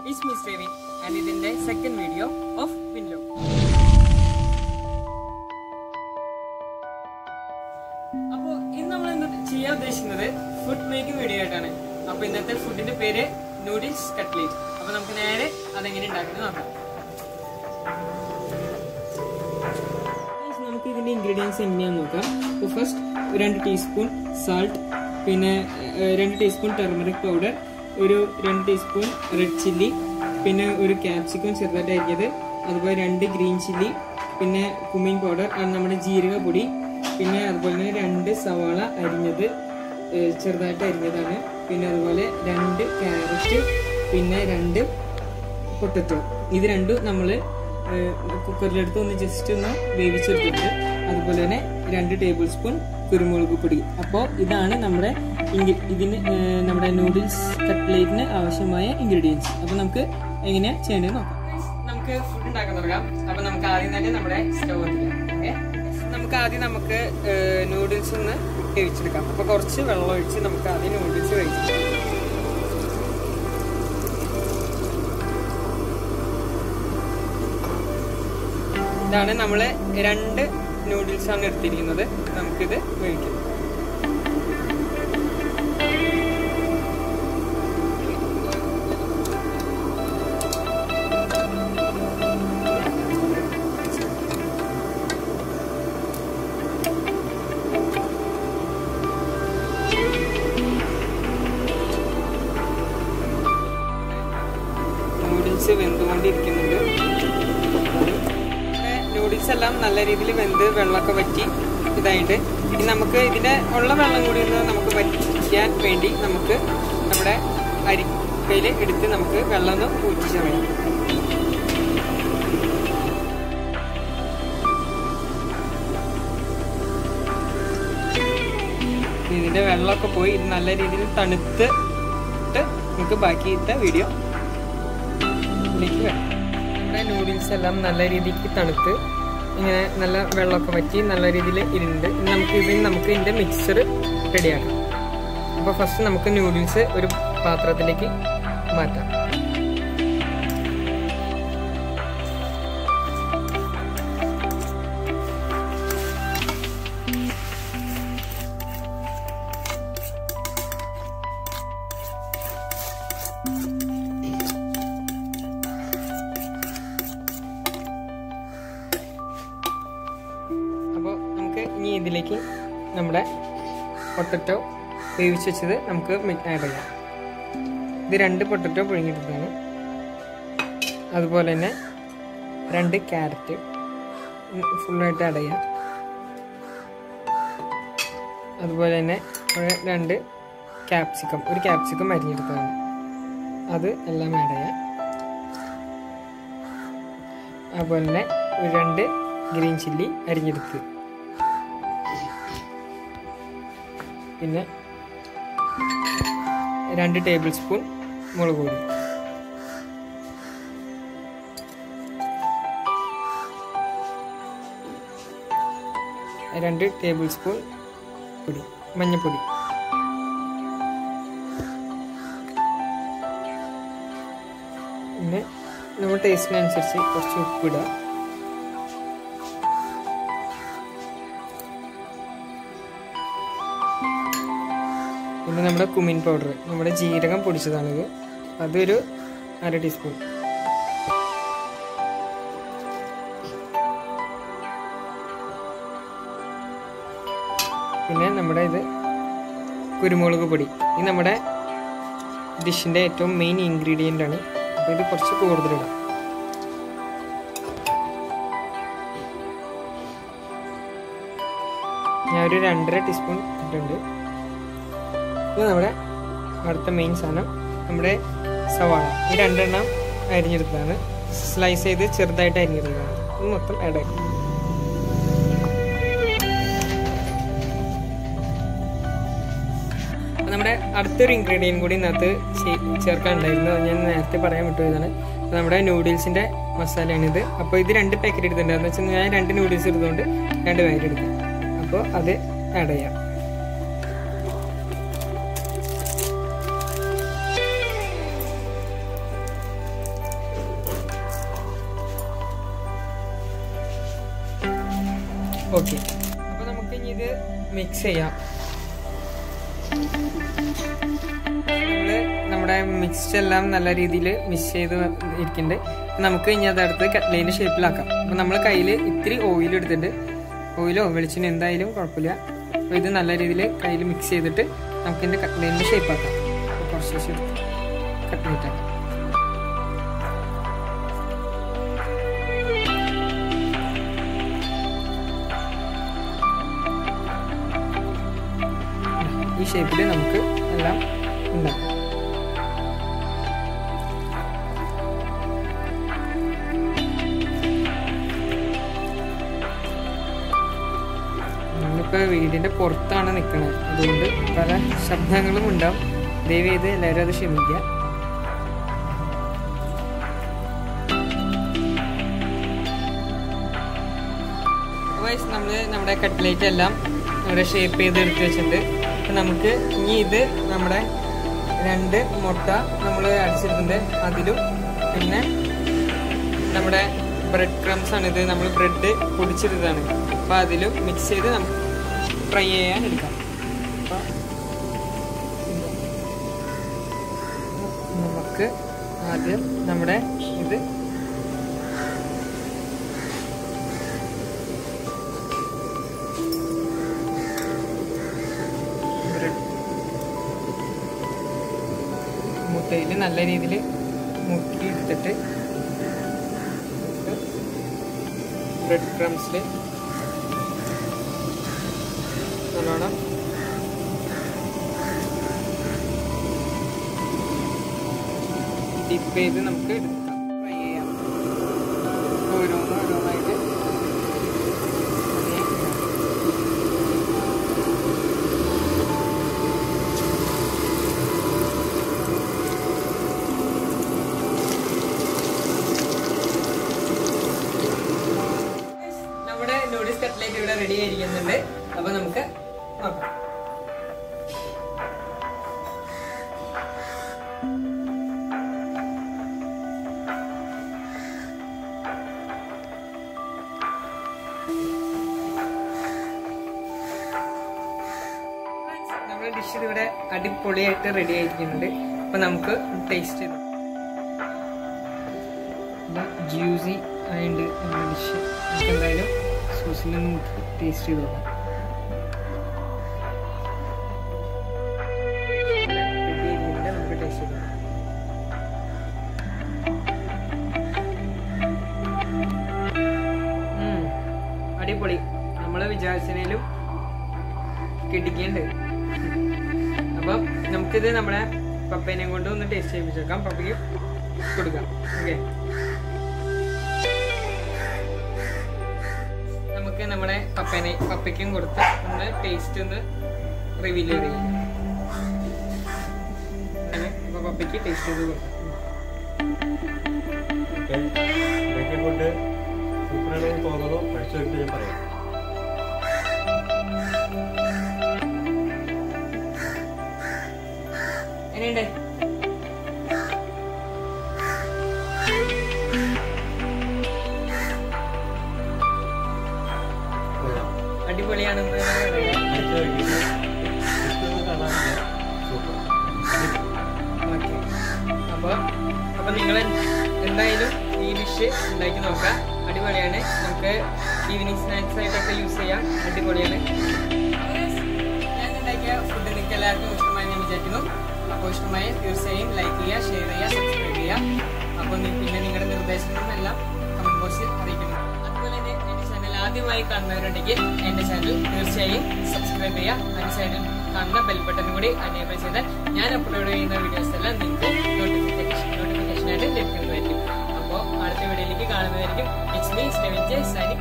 It's me saving and ഇതിന്റെ second video of വിൻലോ അപ്പോ ഇന്ന് നമ്മൾ എന്ത് ചെയ്യാൻ ഉദ്ദേശിക്കുന്നത് ഫുഡ് മേക്കിംഗ് വീഡിയോ ആയിട്ടാണ് അപ്പൊ ഇന്നത്തെ ഫുഡിന്റെ പേര് നൂഡിൽസ് കട്ട്ലേറ്റ് അപ്പൊ നമുക്ക് നേരെ അതെങ്ങനെ ഉണ്ടാക്കുന്നത് നോക്കാം Guys, നമുക്ക് ഇതിന്റെ ഇൻഗ്രീഡിയൻസ് എങ്ങനെയാന്ന് നോക്കാം അപ്പോൾ ഫസ്റ്റ് രണ്ട് ടീസ്പൂൺ സാൾട്ട് പിന്നെ ഏഹ്, രണ്ട് ടീസ്പൂൺ ടെർമറിക് പൗഡർ ഒരു രണ്ട് ടീസ്പൂൺ റെഡ് ചില്ലി പിന്നെ ഒരു ക്യാപ്സിക്കം ചെറുതായിട്ട് അരിഞ്ഞത് അതുപോലെ രണ്ട് ഗ്രീൻ ചില്ലി പിന്നെ കുമീൻ പൗഡർ അത് നമ്മുടെ ജീരക പൊടി പിന്നെ അതുപോലെ തന്നെ രണ്ട് സവാള അരിഞ്ഞത് ഏഹ്, ചെറുതായിട്ട് അരിഞ്ഞതാണ് പിന്നെ അതുപോലെ രണ്ട് ക്യാരറ്റ് പിന്നെ രണ്ട് പൊട്ടറ്റോ ഇത് രണ്ടും നമ്മൾ കുക്കറിലെടുത്ത് ഒന്ന് ജസ്റ്റ് ഒന്ന് വേവിച്ചെടുത്തിട്ട് അതുപോലെ തന്നെ രണ്ട് ടേബിൾ സ്പൂൺ കുരുമുളക് പൊടി അപ്പോൾ ഇതാണ് നമ്മുടെ ഇങ്കി- ഇതിന് ഏഹ്, നമ്മുടെ നൂഡിൽസ് കട്ട്ലേറ്റിന് ആവശ്യമായ ഇൻഗ്രീഡിയൻസ് അപ്പോൾ നമുക്ക് എങ്ങനെയാ ചെയ്യേണ്ടത് നോക്കാം നമുക്ക് ഫുഡ് ഉണ്ടാക്കാൻ തുടങ്ങാം അപ്പോൾ നമുക്ക് ആദ്യം തന്നെ നമ്മുടെ സ്റ്റവ് ഓക്കെ നമുക്ക് ആദ്യം നമുക്ക് നൂഡിൽസ് ഒന്ന് വേവിച്ചെടുക്കാം അപ്പോൾ കുറച്ച് വെള്ളം ഒഴിച്ച് നമുക്ക് ആദ്യം നൂഡിൽസ് വേവിച്ചെടുക്കാം ഇതാണ് നമ്മൾ രണ്ട് നൂഡിൽസ് ആണ് എടുത്തിരിക്കുന്നത് നമുക്കിത് വേവിക്കാം നൂഡിൽസ് വെന്തുകൊണ്ടിരിക്കുന്നുണ്ട് നൂഡിൽസ് എല്ലാം നല്ല രീതിയിൽ വെന്ത് വെള്ളമൊക്കെ വറ്റി ഇതായിട്ട് ഇനി നമുക്ക് ഇതിന്റെ ഉള്ള വെള്ളം കൂടി ഒന്ന് നമുക്ക് വറ്റിക്കാൻ വേണ്ടി നമുക്ക് നമ്മുടെ അരിക്കയിൽ എടുത്ത് നമുക്ക് വെള്ളം ഒന്ന് ഊറ്റിച്ച് കളയാം ഇതിന്റെ വെള്ളമൊക്കെ പോയി ഇത് നല്ല രീതിയിൽ തണുത്ത് ഇട്ട് നമുക്ക് ബാക്കിയത്തെ വീഡിയോ ഇതിലേക്ക് വരാം നമ്മുടെ നൂഡിൽസ് എല്ലാം നല്ല രീതിക്ക് തണുത്ത് ഇങ്ങനെ നല്ല വെള്ളമൊക്കെ വറ്റി നല്ല രീതിയിൽ ഇരുണ്ട് ഇനി നമുക്ക് ഇതിന് നമുക്ക് ഇതിൻ്റെ മിക്സർ റെഡിയാക്കാം അപ്പോൾ ഫസ്റ്റ് നമുക്ക് നൂഡിൽസ് ഒരു പാത്രത്തിലേക്ക് മാറ്റാം അപ്പോൾ നമുക്ക് ഇനി ഇതിലേക്ക് നമ്മുടെ പൊട്ടറ്റോ വേവിച്ച് വെച്ചത് നമുക്ക് ആഡ് ചെയ്യാം ഇത് രണ്ട് പൊട്ടറ്റോ പുഴുങ്ങിയിട്ടതാണ് അതുപോലെ തന്നെ രണ്ട് ക്യാരറ്റ് ഫുള്ളായിട്ട് ആഡ് ചെയ്യാം അതുപോലെ തന്നെ ഒരു രണ്ട് ക്യാപ്സിക്കം ഒരു ക്യാപ്സിക്കം അരിഞ്ഞെടുത്തതാണ് അത് എല്ലാം ആഡ് ചെയ്യാം അതുപോലെ തന്നെ ഒരു രണ്ട് ഗ്രീൻ ചില്ലി അരിഞ്ഞെടുത്ത് പിന്നെ രണ്ട് ടേബിൾ സ്പൂൺ മുളക് പൊടി രണ്ട് ടേബിൾ സ്പൂൺ പൊടി മഞ്ഞൾപ്പൊടി പിന്നെ നമ്മുടെ ടേസ്റ്റിനനുസരിച്ച് കുറച്ച് ഉപ്പിടുക പിന്നെ നമ്മുടെ കുമിൻ പൗഡർ നമ്മുടെ ജീരകം പൊടിച്ചതാണിത് അതൊരു അര ടീസ്പൂൺ പിന്നെ നമ്മുടെ ഇത് കുരുമുളക് പൊടി ഇത് നമ്മുടെ ഡിഷിൻ്റെ ഏറ്റവും മെയിൻ ഇൻഗ്രീഡിയൻ്റ് ആണ് അപ്പോൾ ഇത് കുറച്ച് കൂടുതലിടാം ഞാൻ ഒരു രണ്ടര ടീസ്പൂൺ ഇട്ടിട്ടുണ്ട് ഇത് നമ്മുടെ അടുത്ത മെയിൻ സാധനം നമ്മുടെ സവാള ഈ രണ്ടെണ്ണം അരിഞ്ഞെടുത്തതാണ് സ്ലൈസ് ചെയ്ത് ചെറുതായിട്ട് അരിഞ്ഞെടുത്തതാണ് ഇത് മൊത്തം ആഡ് ആക്കി അപ്പോൾ നമ്മുടെ അടുത്തൊരു ഇൻഗ്രീഡിയൻ കൂടി ഇതിനകത്ത് ചേ- ചേർക്കാനുണ്ടായിരുന്നു അത് ഞാൻ നേരത്തെ പറയാൻ വിട്ടുപോയതാണ് അപ്പോൾ നമ്മുടെ നൂഡിൽസിൻ്റെ മസാലയാണിത് അപ്പോൾ ഇത് രണ്ട് പാക്കറ്റ് എടുത്തിട്ടുണ്ട് എന്ന് വെച്ചാൽ ഞാൻ രണ്ട് നൂഡിൽസ് എടുത്തുകൊണ്ട് രണ്ട് പാക്കറ്റ് എടുക്കാം അപ്പോൾ അത് ആഡ് ചെയ്യാം ഓക്കെ അപ്പൊ നമുക്ക് ഇനി ഇത് മിക്സ് ചെയ്യാം നമ്മള് നമ്മുടെ മിക്സ്ഡ് എല്ലാം നല്ല രീതിയിൽ മിക്സ് ചെയ്ത് ഇരിക്കുന്നുണ്ട് നമുക്ക് ഇനി അതെടുത്ത് കട്ട്ലേറ്റിന്റെ ഷേപ്പിലാക്കാം അപ്പൊ നമ്മൾ കയ്യിൽ ഇത്തിരി ഓയിൽ എടുത്തിട്ട് ഓയിലോ വെളിച്ചെണ്ണ എന്തായാലും കുഴപ്പമില്ല അപ്പൊ ഇത് നല്ല രീതിയിൽ കയ്യിൽ മിക്സ് ചെയ്തിട്ട് നമുക്ക് ഇതിന്റെ കട്ട്ലേറ്റിന്റെ ഷേപ്പ് ആക്കാം അപ്പൊ കുറച്ച് കുറച്ച് എടുത്ത് കട്ട്ലേറ്റ് ആക്കാം ഈ ഷേപ്പിൽ നമുക്ക് എല്ലാം ഉണ്ടാക്കാം നമ്മളിപ്പോൾ വീടിൻ്റെ പുറത്താണ് നിൽക്കുന്നത് അതുകൊണ്ട് പല ശബ്ദങ്ങളും ഉണ്ടാവും ദയവ് ചെയ്ത് എല്ലാവരും അത് ക്ഷമിക്കുക നമ്മൾ നമ്മുടെ കട്ട്ലേറ്റ് എല്ലാം ഇവിടെ ഷേപ്പ് ചെയ്ത് എടുത്ത് വെച്ചിട്ടുണ്ട് അപ്പം നമുക്ക് ഇനി ഇത് നമ്മുടെ രണ്ട് മുട്ട നമ്മൾ അടിച്ചിട്ടുണ്ട് അതിലും പിന്നെ നമ്മുടെ ബ്രെഡ് ക്രംസ് ആണ് ഇത് നമ്മൾ ബ്രെഡ് പൊടിച്ചെടുത്തതാണ് അപ്പോൾ അതിലും മിക്സ് ചെയ്ത് നമുക്ക് ഫ്രൈ ചെയ്യാൻ എടുക്കാം അപ്പോൾ നമുക്ക് ആദ്യം നമ്മുടെ ഇത് ബ്രെഡ് മുട്ടയിൽ നല്ല രീതിയിൽ മുക്കി എടുത്തിട്ട് ബ്രെഡ് ക്രംസിൽ നല്ലോണം ഡിപ്പ് ചെയ്ത് നമുക്ക് എടുക്കാം ഫ്രൈ ചെയ്യാം ഓരോന്ന് ഓരോന്നായിട്ട് അങ്ങനെ ഇടാം. നമ്മുടെ നൂഡിൽസ് കട്ട്ലേറ്റ് ഇവിടെ റെഡി ആയിരിക്കുന്നുണ്ട് അപ്പൊ നമുക്ക് നോക്കാം നമ്മുടെ ഡിഷ് ഇവിടെ അടിപൊളിയായിട്ട് റെഡി ആയിരിക്കുന്നുണ്ട് അപ്പൊ നമുക്ക് ടേസ്റ്റ് ചെയ്ത് ജ്യൂസി ആയതുകൊണ്ട് നമ്മുടെ ഡിഷ് നമുക്ക് എന്തായാലും സോസിലൊന്ന് ടേസ്റ്റ് ചെയ്ത് നോക്കാം Ready ആയിരിക്കുന്നുണ്ട്. നമുക്ക് ടേസ്റ്റ് ചെയ്ത് നോക്കാം ഉം. അടിപൊളി നമ്മൾ വിചാരിച്ചതിലും കിടിക്കുന്നുണ്ട് അപ്പം നമുക്കിത് നമ്മുടെ പപ്പേനെയും കൊണ്ട് ഒന്ന് ടേസ്റ്റ് ചെയ്യിപ്പിച്ചേക്കാം പപ്പയ്ക്ക് കൊടുക്കാം ഓക്കെ നമുക്ക് നമ്മുടെ പപ്പേനെ പപ്പയ്ക്കും കൊടുത്ത് ഒന്ന് ടേസ്റ്റ് ഒന്ന് റിവീൽ ചെയ്ത് ചെയ്യാം അങ്ങനെ അപ്പൊ പപ്പയ്ക്ക് ടേസ്റ്റ് ചെയ്ത് കൊടുക്കാം ഇതൊക്കെ കൊണ്ട് സൂപ്പറാണെന്ന് തോന്നുന്നു കഴിച്ചു നോക്കിയിട്ട് ഞാൻ പറയാം എങ്ങനെയുണ്ട് കൊള്ളാം അടിപൊളിയാണെന്ന് പറയാം കഴിച്ചു നോക്കിയിട്ട് ഇഷ്ടമൊന്നും കാണാനില്ല സൂപ്പർ ഓക്കെ അപ്പോൾ അപ്പോൾ നിങ്ങൾ എന്തായാലും ഈ ഡിഷ് ഉണ്ടാക്കി നോക്കാം അടിപൊളിയാണ് നമുക്ക് ഈവനിങ് സ്നാക്സ് ആയിട്ടൊക്കെ യൂസ് ചെയ്യാം അടിപൊളിയാണ് ഞാൻ ഉണ്ടാക്കിയ ഫുഡ് നിങ്ങൾക്ക് എല്ലാവർക്കും ഇഷ്ടമായി ഞാൻ വിചാരിക്കുന്നു അപ്പോൾ ഇഷ്ടമായി തീർച്ചയായും ലൈക്ക് ചെയ്യുക ഷെയർ ചെയ്യുക സബ്സ്ക്രൈബ് ചെയ്യുക അപ്പോൾ നി- പിന്നെ നിങ്ങളുടെ നിർദ്ദേശങ്ങളും എല്ലാം കമന്റ് ബോക്സിൽ അറിയിക്കുന്നു അതുപോലെ തന്നെ എൻ്റെ ചാനൽ ആദ്യമായി കാണുന്നവരുണ്ടെങ്കിൽ എൻ്റെ ചാനൽ തീർച്ചയായും സബ്സ്ക്രൈബ് ചെയ്യുക അതിന് സൈഡിൽ കാണുന്ന ബെൽ ബട്ടൺ കൂടി അനേബിൾ ചെയ്താൽ ഞാൻ അപ്ലോഡ് ചെയ്യുന്ന വീഡിയോസ് എല്ലാം നിങ്ങൾക്ക് നോട്ടിഫിക്കേഷൻ നോട്ടിഫിക്കേഷൻ ആയിട്ട് ലഭിക്കുന്നതായിരിക്കും അപ്പോൾ അടുത്ത വീഡിയോയിലേക്ക് കാണുന്നതായിരിക്കും it's me Stevin J signing